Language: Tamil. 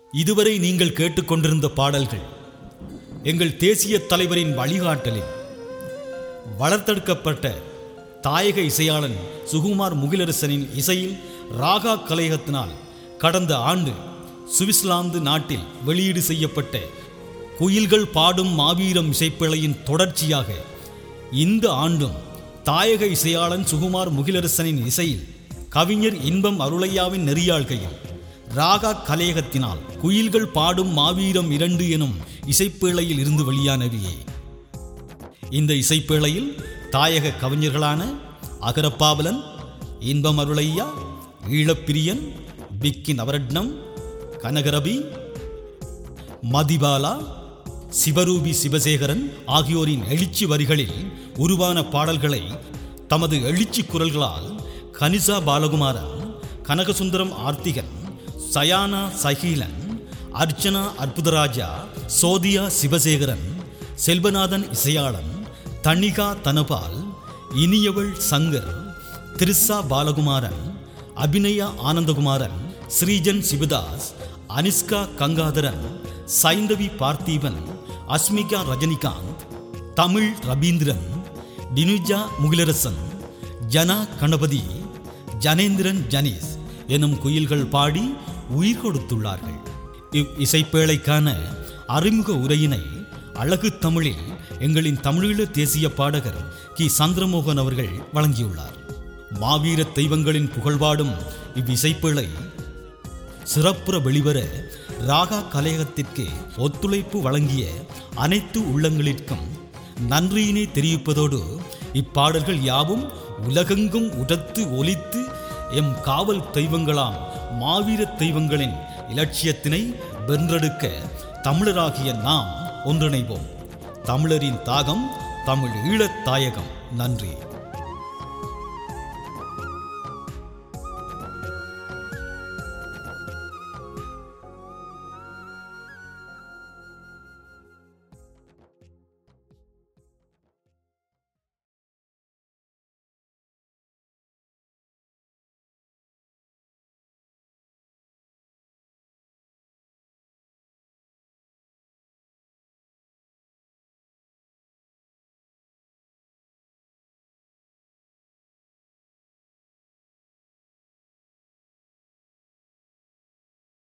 இதுவரை நீங்கள் கேட்டுக்கொண்டிருந்த பாடல்கள் எங்கள் தேசிய தலைவரின் வழிகாட்டலில் வளர்த்தெடுக்கப்பட்ட தாயக இசையாளன் சுகுமார் முகிலரசனின் இசையில் ராகா கலையகத்தினால் கடந்த ஆண்டு சுவிட்சர்லாந்து நாட்டில் வெளியீடு செய்யப்பட்ட குயில்கள் பாடும் மாவீரம் இசைப்பிழையின் தொடர்ச்சியாக இந்த ஆண்டும் தாயக இசையாளன் சுகுமார் முகிலரசனின் இசையில் கவிஞர் இன்பம் அருளையாவின் நெறியாள்கையில் ராகா கலையகத்தினால் குயில்கள் பாடும் மாவீரம் இரண்டு எனும் இசைப்பேழையில் இருந்து வெளியானவையே இந்த இசைப்பேழையில் தாயக கவிஞர்களான அகரப்பாவலன் இன்பம் அருளையா ஈழப்பிரியன் பிக்கி நவரட்னம் கனகரபி மதிபாலா சிவரூபி சிவசேகரன் ஆகியோரின் எழுச்சி வரிகளில் உருவான பாடல்களை தமது எழுச்சி குரல்களால் கனிசா பாலகுமாரன் கனகசுந்தரம் ஆர்த்திகன் சயானா சகீலன் அர்ச்சனா அற்புதராஜா சோதியா சிவசேகரன் செல்வநாதன் இசையாளன் தணிகா தனபால் இனியவள் சங்கர் திரிசா பாலகுமாரன் அபிநயா ஆனந்தகுமாரன் ஸ்ரீஜன் சிவதாஸ் அனிஸ்கா கங்காதரன் சைந்தவி பார்த்திபன் அஸ்மிகா ரஜினிகாந்த் தமிழ் ரபீந்திரன் டினுஜா முகிலரசன் ஜனா கணபதி ஜனேந்திரன் ஜனீஸ் எனும் குயில்கள் பாடி உயிர் கொடுத்துள்ளார்கள் இவ் இசைப்பேழைக்கான அறிமுக உரையினை அழகு தமிழில் எங்களின் தமிழீழ தேசிய பாடகர் கி சந்திரமோகன் அவர்கள் வழங்கியுள்ளார் மாவீர தெய்வங்களின் புகழ்பாடும் இவ்விசைப்பேழை சிறப்புற வெளிவர ராகா கலையகத்திற்கு ஒத்துழைப்பு வழங்கிய அனைத்து உள்ளங்களிற்கும் நன்றியினை தெரிவிப்பதோடு இப்பாடல்கள் யாவும் உலகெங்கும் உடத்து ஒலித்து எம் காவல் தெய்வங்களாம் மாவீர தெய்வங்களின் இலட்சியத்தினை வென்றெடுக்க தமிழராகிய நாம் ஒன்றிணைவோம் தமிழரின் தாகம் தமிழ் ஈழத் தாயகம் நன்றி